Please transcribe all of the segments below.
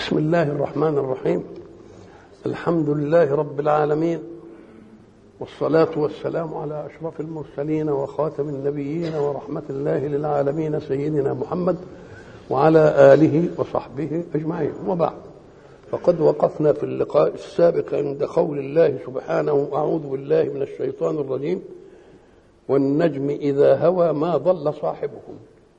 بسم الله الرحمن الرحيم الحمد لله رب العالمين والصلاة والسلام على أشرف المرسلين وخاتم النبيين ورحمة الله للعالمين سيدنا محمد وعلى آله وصحبه أجمعين وبعد فقد وقفنا في اللقاء السابق عند قول الله سبحانه أعوذ بالله من الشيطان الرجيم والنجم إذا هوى ما ضل صاحبكم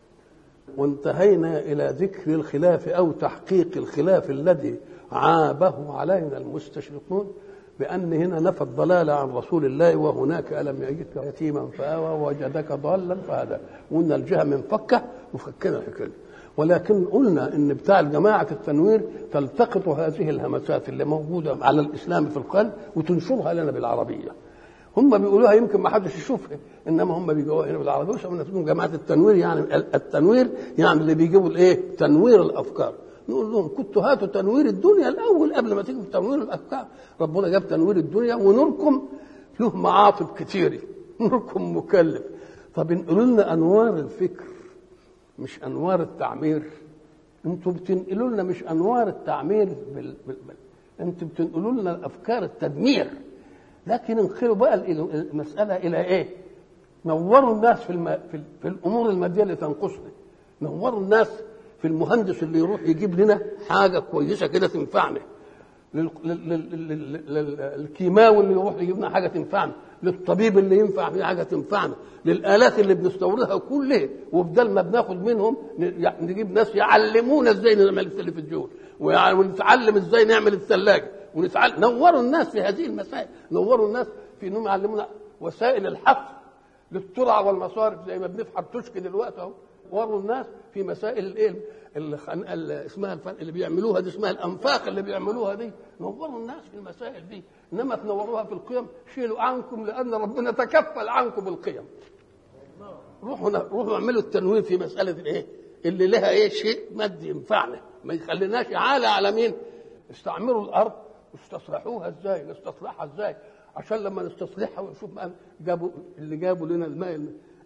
وانتهينا إلى ذكر الخلاف أو تحقيق الخلاف الذي عابه علينا المستشرقون بأن هنا نفى الضلال عن رسول الله وهناك ألم يجدك يتيما فآوى ووجدك ضالا فهدى وقلنا الجهة منفكة وفكنا الحكاية ولكن قلنا ان بتاع جماعه التنوير تلتقط هذه الهمسات اللي موجوده على الاسلام في القلب وتنشرها لنا بالعربيه هم بيقولوها يمكن ما حدش يشوفها انما هم بيجيبوها هنا بالعربيه ويسمون جماعه التنوير يعني التنوير يعني اللي بيجيبوا الايه؟ تنوير الافكار نقول لهم كنتوا هاتوا تنوير الدنيا الاول قبل ما تيجوا تنوير الافكار ربنا جاب تنوير الدنيا ونوركم له معاطب كتيره نوركم مكلف طب انقلوا لنا انوار الفكر مش انوار التعمير انتوا بتنقلوا لنا مش انوار التعمير بال... بال... بال... انتوا بتنقلوا لنا الافكار التدمير لكن انقلوا بقى المساله الى ايه؟ نوروا الناس في, الم... في, ال... في الامور الماديه اللي تنقصنا نوروا الناس في المهندس اللي يروح يجيب لنا حاجه كويسه كده تنفعنا لل... لل... لل... للكيماوي اللي يروح يجيب لنا حاجه تنفعنا للطبيب اللي ينفع فيه حاجه تنفعنا للالات اللي بنستوردها كلها وبدل ما بناخد منهم نجيب ناس يعلمونا ازاي نعمل التلفزيون ونتعلم ازاي نعمل الثلاجه ونتعلم نوروا الناس في هذه المسائل نوروا الناس في انهم يعلمونا وسائل الحفر للترع والمصارف زي ما بنفحر تشكي دلوقتي اهو وروا الناس في مسائل الايه اللي اسمها الفن اللي بيعملوها دي اسمها الانفاق اللي بيعملوها دي نوروا الناس في المسائل دي انما تنوروها في القيم شيلوا عنكم لان ربنا تكفل عنكم القيم روحوا روحوا اعملوا التنوير في مساله الايه اللي لها ايه شيء مادي ينفعنا ما يخليناش عالة على مين استعمروا الارض استصلحوها ازاي نستصلحها ازاي عشان لما نستصلحها ونشوف جابوا اللي جابوا لنا الماء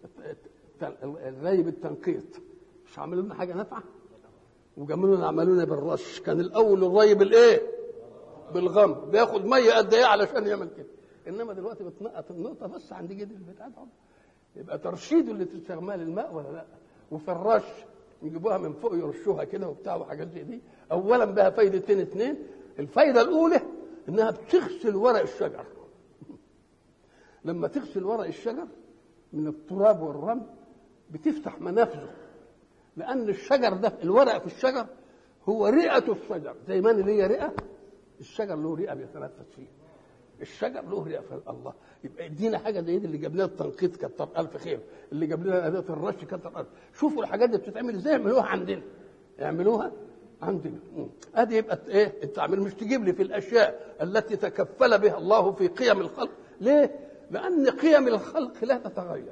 الري بالتنقيط مش عملوا لنا حاجه نافعه وجملوا لنا عملوا لنا بالرش كان الاول الري بالايه بالغم بياخد ميه قد ايه علشان يعمل كده انما دلوقتي بتنقط النقطه بس عند جد البتاع يبقى ترشيد اللي تستعمال الماء ولا لا وفي الرش يجيبوها من فوق يرشوها كده وبتاع وحاجات زي دي اولا بها فايدتين اثنين الفايده الاولى انها بتغسل ورق الشجر لما تغسل ورق الشجر من التراب والرمل بتفتح منافذه لان الشجر ده الورق في الشجر هو رئه الشجر زي ما انا ليا رئه الشجر له رئه بيتنفس فيها الشجر له رئه الله يبقى ادينا حاجه زي دي اللي جاب لنا التنقيط كتر الف خير اللي جاب لنا اداه الرش كتر الف شوفوا الحاجات دي بتتعمل ازاي يعملوها عندنا يعملوها عندنا ادي يبقى ايه التعمير مش تجيب لي في الاشياء التي تكفل بها الله في قيم الخلق ليه لان قيم الخلق لا تتغير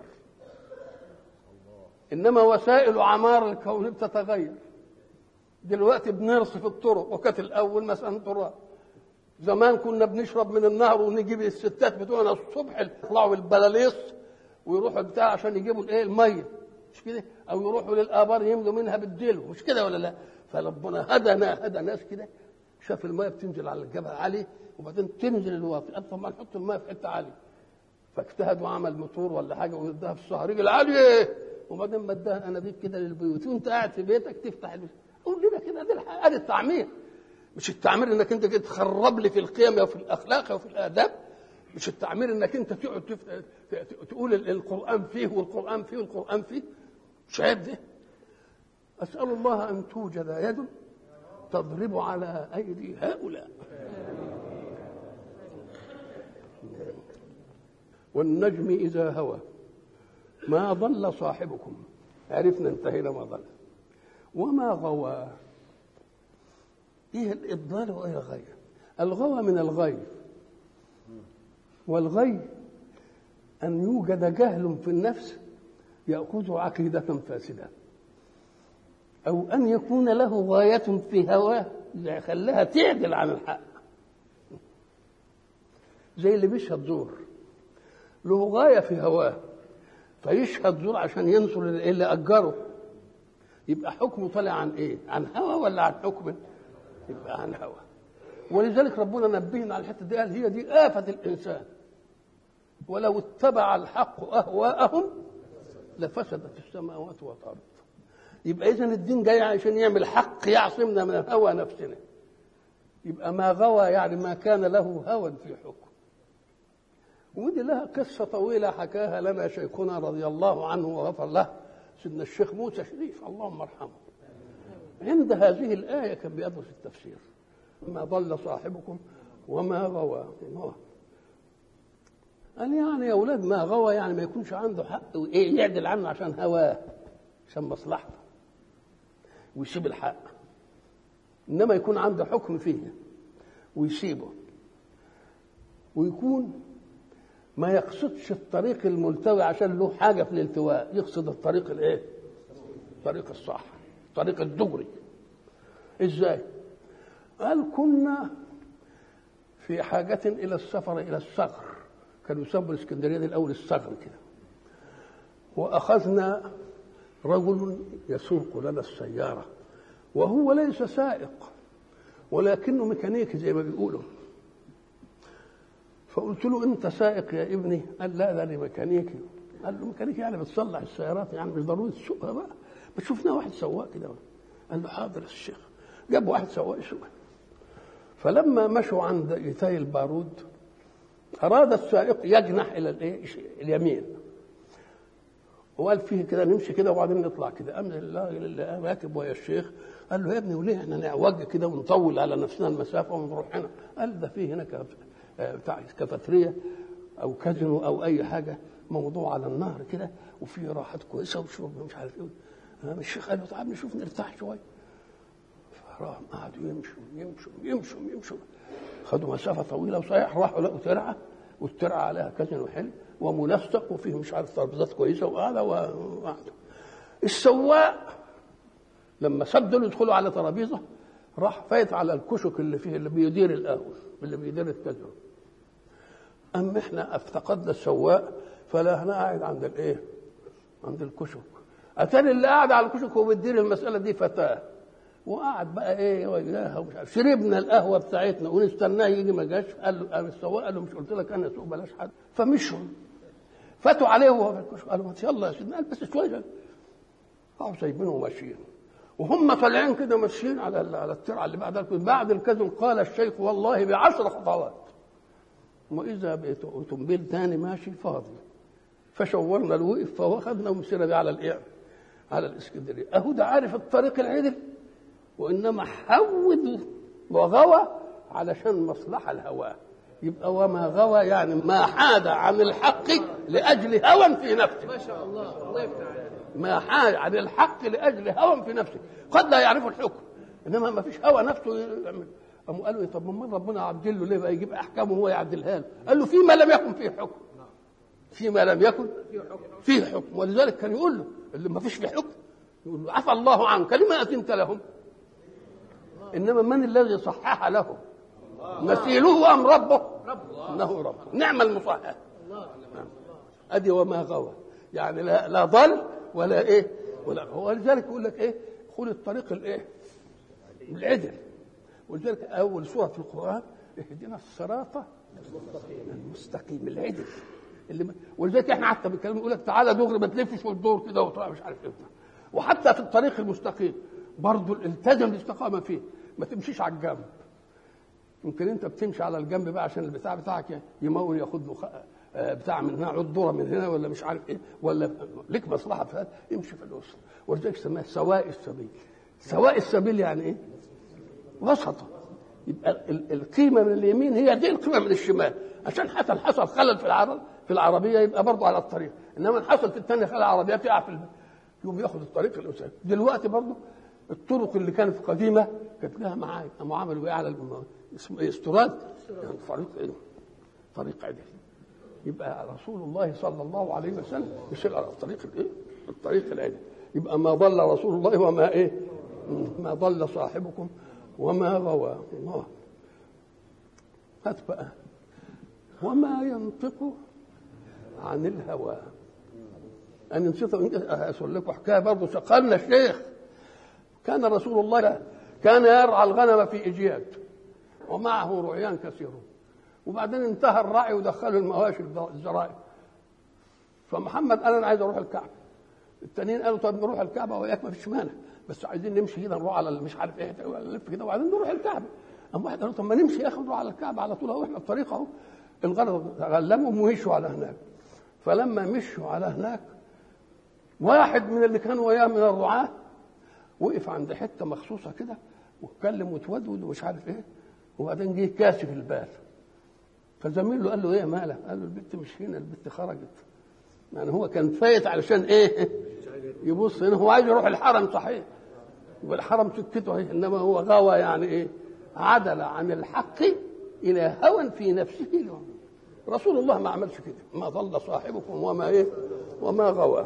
انما وسائل عمار الكون بتتغير دلوقتي بنرصف الطرق وكانت الاول مثلا تراب زمان كنا بنشرب من النهر ونجيب الستات بتوعنا الصبح يطلعوا البلاليص ويروحوا بتاع عشان يجيبوا الايه الميه مش كده او يروحوا للابار يملوا منها بالدلو مش كده ولا لا فربنا هدنا هدى ناس كده شاف الميه بتنزل على الجبل عالي وبعدين تنزل الواطي قال طب ما نحط الميه في حته عاليه فاجتهد وعمل موتور ولا حاجه واداها في الصهر رجل عاليه وبعدين ما اداها انابيب كده للبيوت وانت قاعد في بيتك تفتح البيت قول لنا كده دي ادي التعمير مش التعمير انك انت كده تخرب لي في القيم وفي الاخلاق وفي الاداب مش التعمير انك انت تقعد تقول القران فيه والقران فيه والقران فيه مش عيب ده اسال الله ان توجد يد تضرب على ايدي هؤلاء والنجم اذا هوى ما ضل صاحبكم عرفنا انتهينا ما ضل وما غوى ايه الإضلال وايه الغي الغوى من الغي والغي ان يوجد جهل في النفس ياخذ عقيده فاسده او ان يكون له غايه في هواه خلاها تعدل عن الحق زي اللي بيشهد زور له غايه في هواه فيشهد زور عشان ينصر اللي اجره يبقى حكمه طالع عن ايه عن هوى ولا عن حكم يبقى عن هوى ولذلك ربنا نبهنا على الحته دي قال هي دي آفة الإنسان ولو اتبع الحق أهواءهم لفسدت السماوات والأرض يبقى إذا الدين جاي عشان يعمل حق يعصمنا من هوى نفسنا يبقى ما غوى يعني ما كان له هوى في حكم ودي لها قصة طويلة حكاها لنا شيخنا رضي الله عنه وغفر له سيدنا الشيخ موسى شريف اللهم ارحمه عند هذه الآية كان بيدرس التفسير ما ضل صاحبكم وما غوى الله قال يعني يا أولاد ما غوى يعني ما يكونش عنده حق وإيه يعدل عنه عشان هواه عشان مصلحته ويسيب الحق إنما يكون عنده حكم فيه ويسيبه ويكون ما يقصدش الطريق الملتوي عشان له حاجه في الالتواء يقصد الطريق الايه الطريق الصح الطريق الدغري ازاي قال كنا في حاجة إلى السفر إلى الصغر كانوا يسموا الإسكندرية دي الأول الصغر كده وأخذنا رجل يسوق لنا السيارة وهو ليس سائق ولكنه ميكانيكي زي ما بيقولوا فقلت له انت سائق يا ابني قال لا ده انا ميكانيكي قال له ميكانيكي يعني بتصلح السيارات يعني مش ضروري تسوقها بقى بس شفنا واحد سواق كده قال له حاضر يا الشيخ جاب واحد سواق يسوق فلما مشوا عند ايتاي البارود اراد السائق يجنح الى الايه اليمين وقال فيه كده نمشي كده وبعدين نطلع كده امن الراجل اللي راكب ويا الشيخ قال له يا ابني وليه احنا نعوج كده ونطول على نفسنا المسافه ونروح هنا قال ده فيه هنا بتاع كافاتريا او كازينو او اي حاجه موضوع على النهر كده وفيه راحات كويسه وشرب مش عارف ايه الشيخ قال له تعال نشوف نرتاح شويه فراح قعدوا يمشوا يمشوا يمشوا يمشوا خدوا مسافه طويله وصحيح راحوا لقوا ترعه والترعه عليها كازينو حلو ومنسق وفيه مش عارف ترابيزات كويسه وقعدوا وقعدوا السواق لما سدوا يدخلوا على ترابيزه راح فايت على الكشك اللي فيه اللي بيدير القهوه اللي بيدير الكازينو اما احنا افتقدنا السواق فلا احنا قاعد عند الايه؟ عند الكشك اتاني اللي قاعد على الكشك هو بيدير المساله دي فتاه وقعد بقى ايه وياها ومش عارف شربنا القهوه بتاعتنا ونستناه يجي ما جاش قال له قال السواق قال له مش قلت لك انا اسوق بلاش حد فمشوا فاتوا عليه وهو في الكشك قالوا يلا يا سيدنا قال بس شويه قعدوا سايبينه وماشيين وهم طالعين كده ماشيين على على الترعه اللي بعد بعد الكذب قال الشيخ والله بعشر خطوات واذا باوتومبيل تاني ماشي فاضي فشورنا الوقف فاخذنا ومشينا بيه على الايه؟ على الاسكندريه اهو ده عارف الطريق العدل وانما حود وغوى علشان مصلحه الهوى يبقى وما غوى يعني ما حاد عن الحق لاجل هوى في نفسه ما شاء الله الله يفتح عليك ما حال عن الحق لاجل هوى في نفسه قد لا يعرف الحكم انما ما فيش هوى نفسه يعمل قاموا قالوا إيه طب ما ربنا عدل له ليه بقى يجيب احكامه وهو يعدلها له قال له فيما لم يكن فيه حكم فيما لم يكن فيه حكم ولذلك كان يقول له اللي ما فيش فيه حكم يقول له عفى الله عنك لما اذنت لهم انما من الذي صحح له مثيله ام ربه انه ربه نعم المصحح ادي وما غوى يعني لا, لا ضل ولا ايه ولا هو لذلك يقول لك ايه خذ الطريق الايه العدل ولذلك اول سوره في القران اهدنا الصراط المستقيم العدل اللي ما ولذلك احنا حتى بنتكلم يقول لك تعالى دغري ما تلفش وتدور كده وتروح مش عارف ايه وحتى في الطريق المستقيم برضه التزم الاستقامه فيه ما تمشيش على الجنب يمكن انت بتمشي على الجنب بقى عشان البتاع بتاعك يمول ياخد له خ... بتاع من هنا عود ذره من هنا ولا مش عارف ايه ولا لك مصلحه في هذا امشي في الوسط ولذلك سماها سواء السبيل سواء السبيل يعني ايه؟ وسطه يبقى ال- القيمه من اليمين هي دي القيمه من الشمال عشان حصل حصل خلل في العرب في العربيه يبقى برضه على الطريق انما حصل في الثانيه خلل العربيه تقع في الب- يقوم ياخد الطريق الاساسي دلوقتي برضه الطرق اللي كانت قديمه كانت لها معايا قاموا عملوا ايه على الم- اسمه ايه استراد يعني طريق ايه؟ طريق عدل يبقى رسول الله صلى الله عليه وسلم يسير على الطريق الايه؟ الطريق العدل يبقى ما ضل رسول الله وما ايه؟ ما ضل صاحبكم وما غوى الله هات بقى وما ينطق عن الهوى أن نسيت أسول لكم حكاية برضه سقالنا الشيخ كان رسول الله كان يرعى الغنم في إجياد ومعه رعيان كثيرون وبعدين انتهى الرعي ودخلوا المواشي الزرائع فمحمد قال انا عايز اروح الكعبه التانيين قالوا طب نروح الكعبه وياك ما فيش مانع بس عايزين نمشي كده نروح على مش عارف ايه نلف كده وبعدين نروح الكعبه قام واحد قال له طب ما نمشي يا اخي نروح على الكعبه على طول اهو احنا الطريق اهو الغرض غلمهم ومشوا على هناك فلما مشوا على هناك واحد من اللي كانوا وياه من الرعاة وقف عند حته مخصوصه كده واتكلم وتودود ومش عارف ايه وبعدين جه كاشف البال فزميله قال له ايه مالك؟ قال له البت مش هنا البت خرجت يعني هو كان فايت علشان ايه؟ يبص هنا هو عايز يروح الحرم صحيح والحرم سكته ايه انما هو غوى يعني ايه؟ عدل عن الحق الى هوى في نفسه له. رسول الله ما عملش كده ما ضل صاحبكم وما ايه؟ وما غوى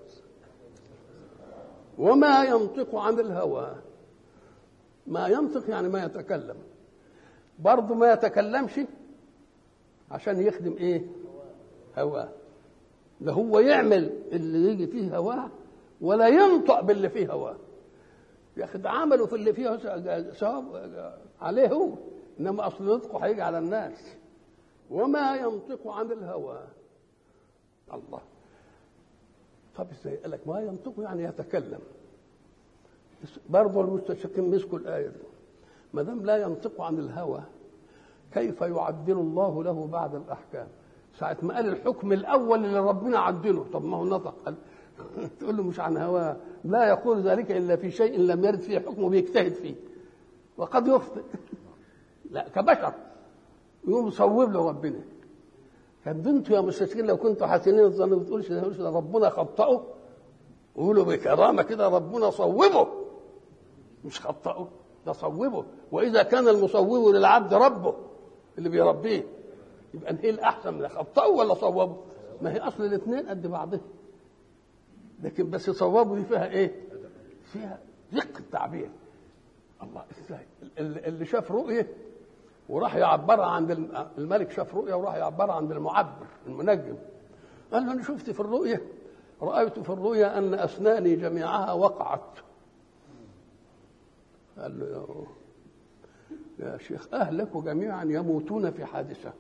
وما ينطق عن الهوى ما ينطق يعني ما يتكلم برضه ما يتكلمش عشان يخدم ايه هواه ده هو يعمل اللي يجي فيه هواه ولا ينطق باللي فيه هواه ياخد عمله في اللي فيه ثواب عليه هو انما اصل نطقه هيجي على الناس وما ينطق عن الهوى الله طب ازاي قال لك ما ينطق يعني يتكلم برضه المستشرقين مسكوا الايه دي ما دام لا ينطق عن الهوى كيف يعدل الله له بعد الاحكام ساعة ما قال الحكم الأول اللي ربنا عدله طب ما هو نطق قال تقول له مش عن هواه لا يقول ذلك إلا في شيء لم يرد فيه حكمه بيجتهد فيه وقد يخطئ لا كبشر يقوم يصوب له ربنا كان انتوا يا مستشرقين لو كنتوا حاسين الظن ما بتقولش ده ربنا خطأه قولوا بكرامة كده ربنا صوبه مش خطأه ده صوبه وإذا كان المصوب للعبد ربه اللي بيربيه يبقى ايه الاحسن من خطأه ولا صوبه؟ ما هي اصل الاثنين قد بعضهم لكن بس صوبه دي فيها ايه؟ فيها دقة التعبير الله ازاي؟ اللي شاف رؤيه وراح يعبرها عند الملك شاف رؤيه وراح يعبرها عند المعبر المنجم قال له انا شفت في الرؤيه رايت في الرؤيا ان اسناني جميعها وقعت قال له يا يا شيخ اهلك جميعا يموتون في حادثه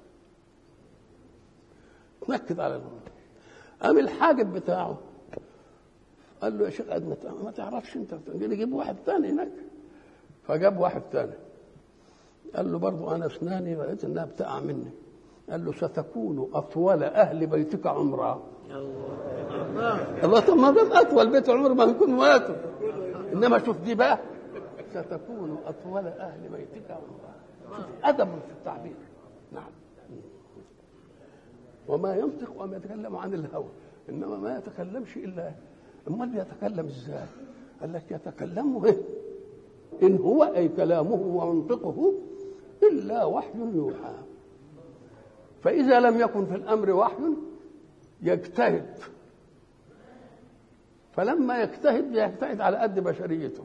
نكد على الموت قام الحاجب بتاعه قال له يا شيخ ما تعرفش انت نجيب واحد ثاني هناك فجاب واحد ثاني قال له برضو انا اسناني رايت انها بتقع مني قال له ستكون اطول اهل بيتك عمرا الله طب ما دام اطول بيت عمر ما نكون ماتوا انما شوف دي بقى ستكون اطول اهل بيتك عمرا ادب في التعبير نعم وما ينطق وما يتكلم عن الهوى انما ما يتكلمش الا امال يتكلم ازاي قال لك يتكلم إيه؟ ان هو اي كلامه ومنطقه الا وحي يوحى فاذا لم يكن في الامر وحي يجتهد فلما يجتهد يجتهد على قد بشريته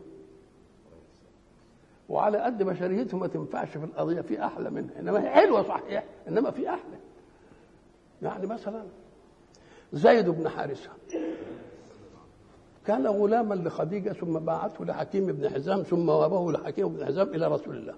وعلى قد بشريته ما تنفعش في القضيه في احلى منها انما هي حلوه صحيح انما في احلى يعني مثلا زيد بن حارثه كان غلاما لخديجه ثم باعته لحكيم بن حزام ثم وهبه لحكيم بن حزام الى رسول الله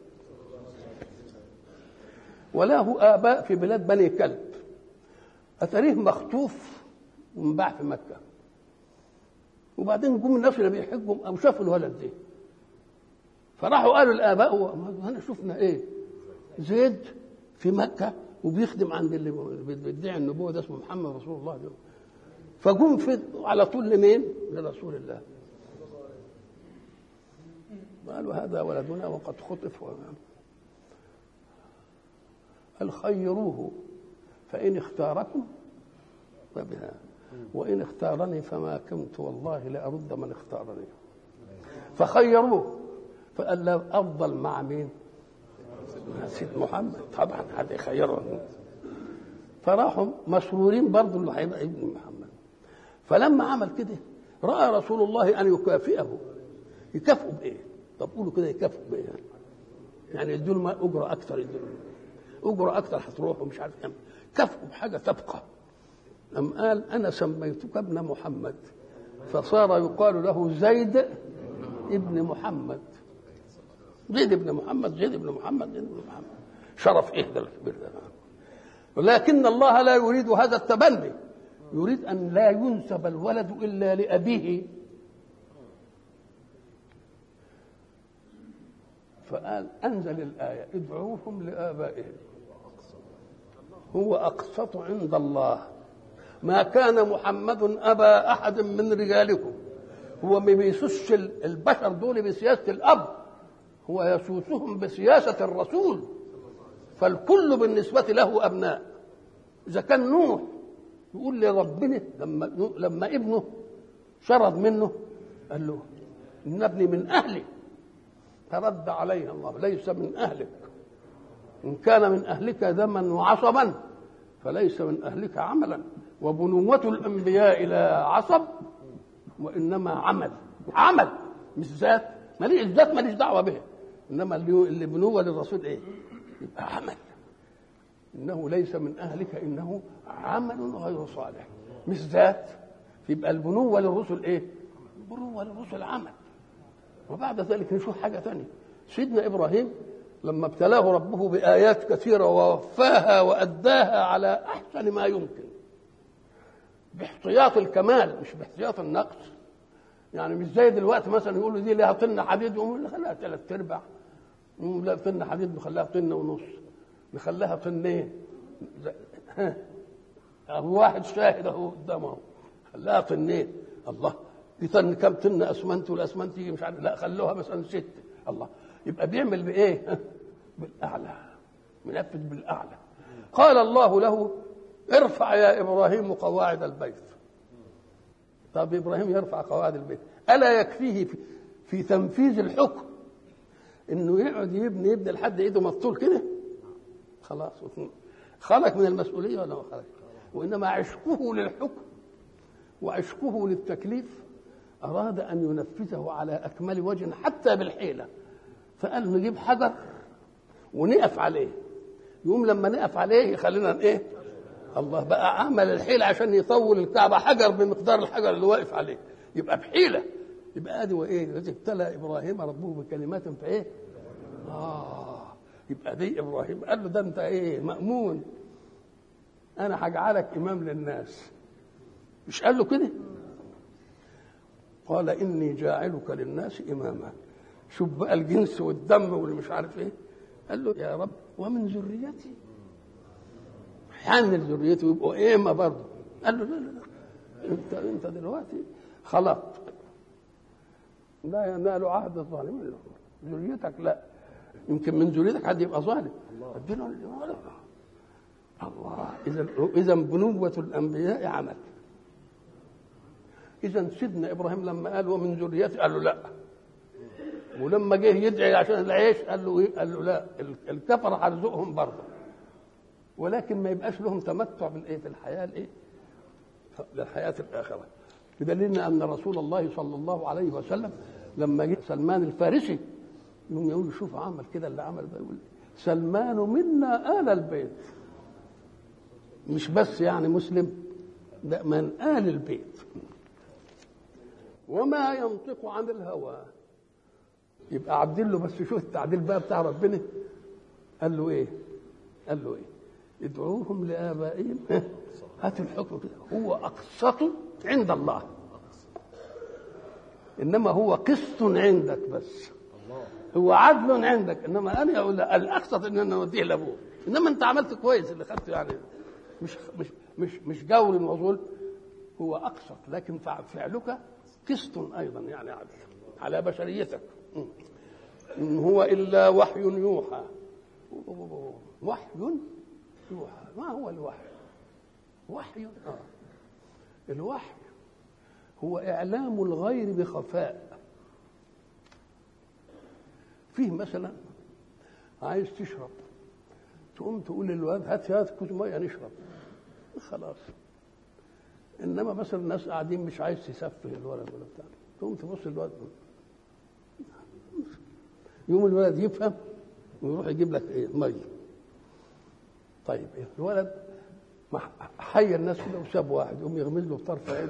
وله اباء في بلاد بني كلب اتاريه مخطوف ومباع في مكه وبعدين جم الناس اللي بيحجوا قاموا شافوا الولد ده فراحوا قالوا الاباء انا شفنا ايه زيد في مكه وبيخدم عند اللي بيدعي النبوه ده اسمه محمد رسول الله ده فجم في على طول لمين؟ لرسول الله قالوا هذا ولدنا وقد خطف قال خيروه فإن اختاركم فبها وإن اختارني فما كنت والله لأرد من اختارني فخيروه فقال له أفضل مع مين؟ مع سيد محمد طبعا هذا يخيره فراحوا مسرورين برضه انه هيبقى ابن محمد فلما عمل كده راى رسول الله ان يكافئه يكافئه بايه؟ طب قولوا كده يكافئه بايه؟ يعني يدوا له اجره اكثر يدوا له اجره اكثر هتروح ومش عارف كم كافئه بحاجه تبقى أم قال انا سميتك ابن محمد فصار يقال له زيد ابن محمد زيد بن محمد زيد بن محمد زيد بن محمد شرف ايه ده الكبير ده ولكن الله لا يريد هذا التبني يريد ان لا ينسب الولد الا لابيه فقال انزل الايه ادعوهم لابائهم هو اقسط عند الله ما كان محمد ابا احد من رجالكم هو ما بيسوسش البشر دول بسياسه الاب هو يسوسهم بسياسه الرسول فالكل بالنسبه له ابناء اذا كان نوح يقول لربنا لما لما ابنه شرد منه قال له ان ابني من اهلي فرد عليه الله ليس من اهلك ان كان من اهلك دما وعصبا فليس من اهلك عملا وبنوة الانبياء لا عصب وانما عمل عمل مش ذات ماليش الذات ماليش دعوه بها انما اللي بنوه للرسول ايه؟ يبقى عمل انه ليس من اهلك انه عمل غير صالح مش ذات يبقى البنوه للرسل ايه؟ البنوه للرسل عمل وبعد ذلك نشوف حاجه ثانيه سيدنا ابراهيم لما ابتلاه ربه بايات كثيره ووفاها واداها على احسن ما يمكن باحتياط الكمال مش باحتياط النقص يعني مش زي دلوقتي مثلا يقولوا دي لها طن حديد يقوم نخليها ثلاث ارباع لا طن حديد نخليها طن ونص نخليها طنين اهو واحد شاهد اهو قدامه خلاها طنين الله دي طن كم طن اسمنت والاسمنت يجي مش عارف لا خلوها مثلا ست الله يبقى بيعمل بايه؟ بالاعلى منفذ بالاعلى قال الله له ارفع يا ابراهيم قواعد البيت طب ابراهيم يرفع قواعد البيت الا يكفيه في, في تنفيذ الحكم انه يقعد يبني يبني لحد ايده مطول كده خلاص خلق من المسؤوليه ولا ما خلق وانما عشقه للحكم وعشقه للتكليف اراد ان ينفذه على اكمل وجه حتى بالحيله فقال نجيب حجر ونقف عليه يقوم لما نقف عليه يخلينا ايه الله بقى عمل الحيلة عشان يطول الكعبة حجر بمقدار الحجر اللي واقف عليه يبقى بحيلة يبقى ادي وايه الذي ابتلى ابراهيم ربه بكلمات فايه اه يبقى دي ابراهيم قال له ده انت ايه مامون انا هجعلك امام للناس مش قال له كده قال اني جاعلك للناس اماما شوف بقى الجنس والدم واللي مش عارف ايه قال له يا رب ومن ذريتي حن ذريته يبقوا ايما برضه قال له لا لا لا انت انت دلوقتي خلط لا ينال عهد الظالمين ذريتك لا يمكن من ذريتك حد يبقى ظالم ربنا الله اذا اذا بنوة الانبياء عمل اذا سيدنا ابراهيم لما قال ومن ذريتي قال له لا ولما جه يدعي عشان العيش قال له ايه؟ قال له لا الكفر هرزقهم برضه ولكن ما يبقاش لهم تمتع بالايه في الحياه الايه؟ للحياه الاخره بدليل ان رسول الله صلى الله عليه وسلم لما جه سلمان الفارسي يقوم يقول شوف عمل كده اللي عمل ده يقول سلمان منا آل البيت مش بس يعني مسلم لا من آل البيت وما ينطق عن الهوى يبقى عدل له بس شوف التعديل بقى بتاع ربنا قال له ايه قال له ايه ادعوهم لآبائهم هاتوا الحكم كده هو أقسط عند الله إنما هو قسط عندك بس هو عدل عندك إنما أنا أقول الأقسط إن أنا أوديه لأبوه إنما أنت عملت كويس اللي خدته يعني مش مش مش مش جور وظلم هو أقسط لكن فعلك قسط أيضا يعني عدل على بشريتك إن هو إلا وحي يوحى وحي يوحى ما هو الوحي وحي آه. الوحي هو إعلام الغير بخفاء فيه مثلا عايز تشرب تقوم تقول للواد هات هات كوز ميه نشرب خلاص انما مثلا الناس قاعدين مش عايز تسفه الولد ولا بتاع تقوم تبص للواد يوم الولد يفهم ويروح يجيب لك ايه ميه طيب إيه؟ الولد حي الناس كده وساب واحد يقوم يغمز له بطرف عينه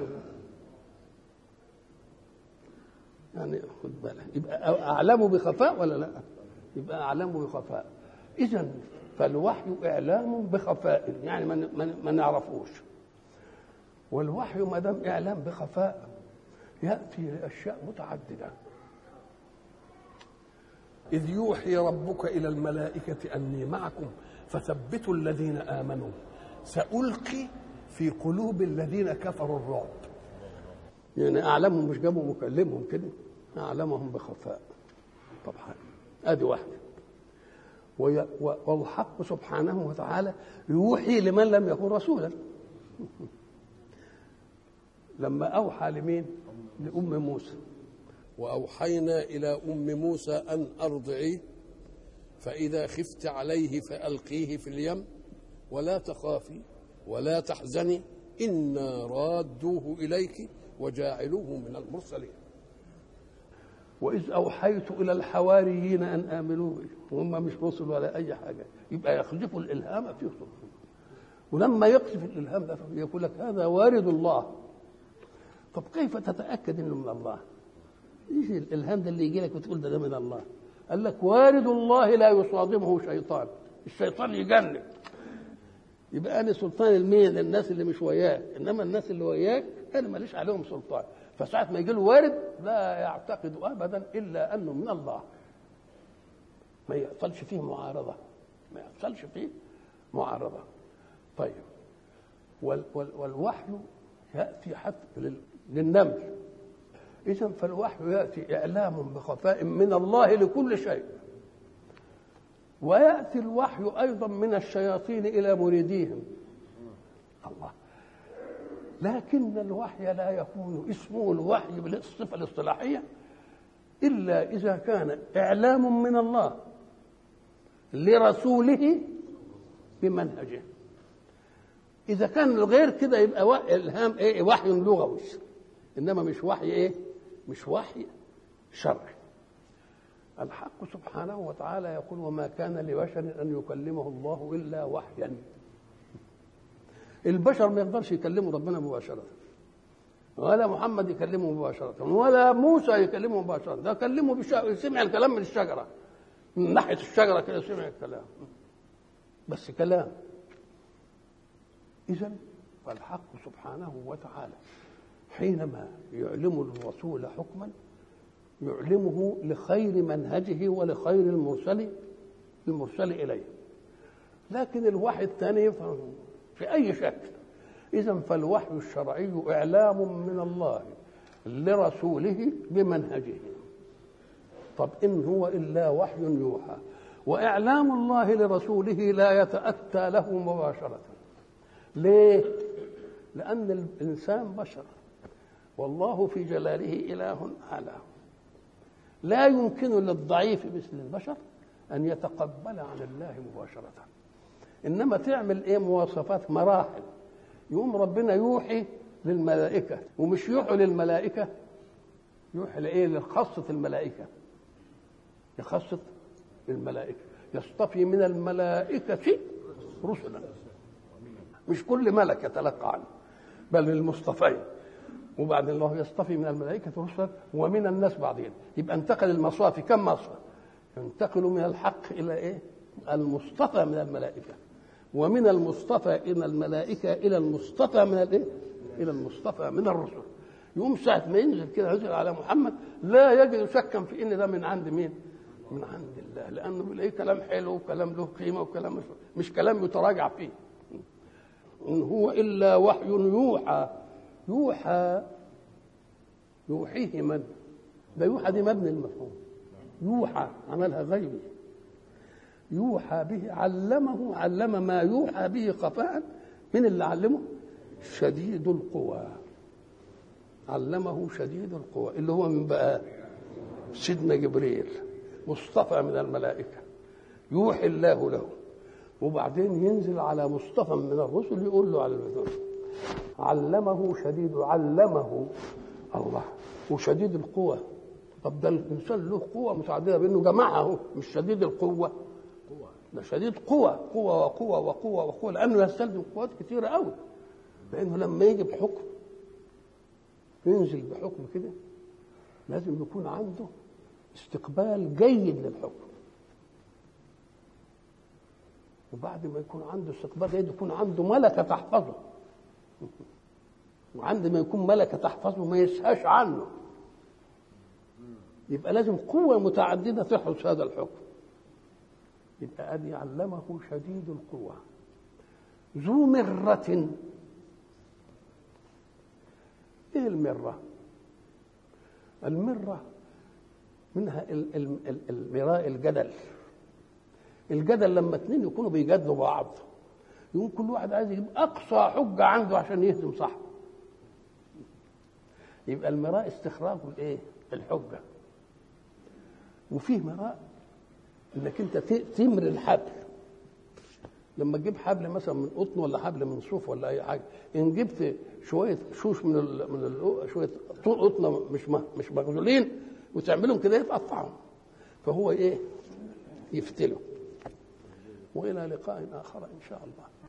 يعني خد بالك يبقى اعلمه بخفاء ولا لا؟ يبقى اعلامه بخفاء اذا فالوحي اعلام بخفاء يعني ما ما- ما نعرفوش والوحي ما دام اعلام بخفاء ياتي لاشياء متعدده إذ يوحي ربك إلى الملائكة أني معكم فثبتوا الذين آمنوا سألقي في قلوب الذين كفروا الرعب يعني أعلمهم مش جابوا مكلمهم كده أعلمهم بخفاء طبعا أدي واحدة وي- و- والحق سبحانه وتعالى يوحي لمن لم يكن رسولا لما أوحى لمين لأم موسى واوحينا الى ام موسى ان ارضعيه فاذا خفت عليه فالقيه في اليم ولا تخافي ولا تحزني انا رادوه اليك وجاعلوه من المرسلين وإذ أوحيت إلى الحواريين أن آمنوا بي وهم مش رسل ولا أي حاجة يبقى يقذفوا الإلهام في صدورهم ولما يقذف الإلهام ده يقول لك هذا وارد الله طب كيف تتأكد إنه من الله؟ ايش الإلهام ده اللي يجي لك وتقول ده ده من الله؟ قال لك وارد الله لا يصادمه شيطان الشيطان يجنب يبقى انا سلطان المين للناس اللي مش وياك انما الناس اللي وياك انا ماليش عليهم سلطان فساعه ما يجي له وارد لا يعتقد ابدا الا انه من الله ما يحصلش فيه معارضه ما يحصلش فيه معارضه طيب وال وال والوحي ياتي حتى لل- للنمل اذا فالوحي ياتي اعلام بخفاء من الله لكل شيء وياتي الوحي ايضا من الشياطين الى مريديهم الله لكن الوحي لا يكون اسمه الوحي بالصفه الاصطلاحيه الا اذا كان اعلام من الله لرسوله بمنهجه اذا كان غير كده يبقى و- الهام ايه وحي لغوي انما مش وحي ايه مش وحي شرعي الحق سبحانه وتعالى يقول وما كان لبشر ان يكلمه الله الا وحيا البشر ما يقدرش يكلموا ربنا مباشره ولا محمد يكلمه مباشرة ولا موسى يكلمه مباشرة ده كلمه بشا... سمع الكلام من الشجرة من ناحية الشجرة كده سمع الكلام بس كلام إذا فالحق سبحانه وتعالى حينما يعلم الرسول حكما يعلمه لخير منهجه ولخير المرسل المرسل إليه لكن الوحي الثاني في أي شكل إذا فالوحي الشرعي إعلام من الله لرسوله بمنهجه طب إن هو إلا وحي يوحى وإعلام الله لرسوله لا يتأتى له مباشرة ليه؟ لأن الإنسان بشر والله في جلاله إله أعلى لا يمكن للضعيف مثل البشر أن يتقبل عن الله مباشرة إنما تعمل إيه مواصفات مراحل يقوم ربنا يوحي للملائكة ومش يوحي للملائكة يوحي لإيه لخاصة الملائكة لخاصة الملائكة يصطفي من الملائكة رسلا مش كل ملك يتلقى عنه بل المصطفين وبعدين الله يصطفي من الملائكة رسلا ومن الناس بعدين يبقى انتقل المصافي كم مصفى ينتقل من الحق إلى إيه المصطفى من الملائكة ومن المصطفى إلى الملائكة إلى المصطفى من الإيه إلى المصطفى من الرسل يقوم ساعة ما ينزل كده ينزل على محمد لا يجد شكا في إن ده من عند مين من عند الله لأنه بيلاقيه كلام حلو وكلام له قيمة وكلام مش, مش كلام يتراجع فيه إن هو إلا وحي يوحى يوحى يوحيه من ده يوحى دي مبني المفهوم يوحى عملها غيبي يوحى به علمه علم ما يوحى به خفاء من اللي علمه شديد القوى علمه شديد القوى اللي هو من بقى سيدنا جبريل مصطفى من الملائكة يوحي الله له وبعدين ينزل على مصطفى من الرسل يقول له على المثال علمه شديد علمه الله وشديد القوى طب ده الانسان له قوه متعدده بانه جمعها اهو مش شديد القوه ده شديد قوة قوة وقوة وقوة وقوة لأنه يستلزم قوات كثيرة قوي لأنه لما يجي بحكم ينزل بحكم كده لازم يكون عنده استقبال جيد للحكم وبعد ما يكون عنده استقبال جيد يكون عنده ملكة تحفظه وعند ما يكون ملكة تحفظه ما يسهاش عنه يبقى لازم قوة متعددة تحرس هذا الحكم يبقى أدي علمه شديد القوة ذو مرة إيه المرة؟ المرة منها ال- ال- ال- المراء الجدل الجدل لما اتنين يكونوا بيجادلوا بعض يقوم كل واحد عايز يجيب اقصى حجه عنده عشان يهزم صاحبه يبقى المراء استخراج الايه الحجه وفيه مراء انك انت ت- تمر الحبل لما تجيب حبل مثلا من قطن ولا حبل من صوف ولا اي حاجه ان جبت شويه شوش من ال من ال شويه طول قطنه مش م- مش مغزولين وتعملهم كده يتقطعهم فهو ايه يفتله والى لقاء اخر ان شاء الله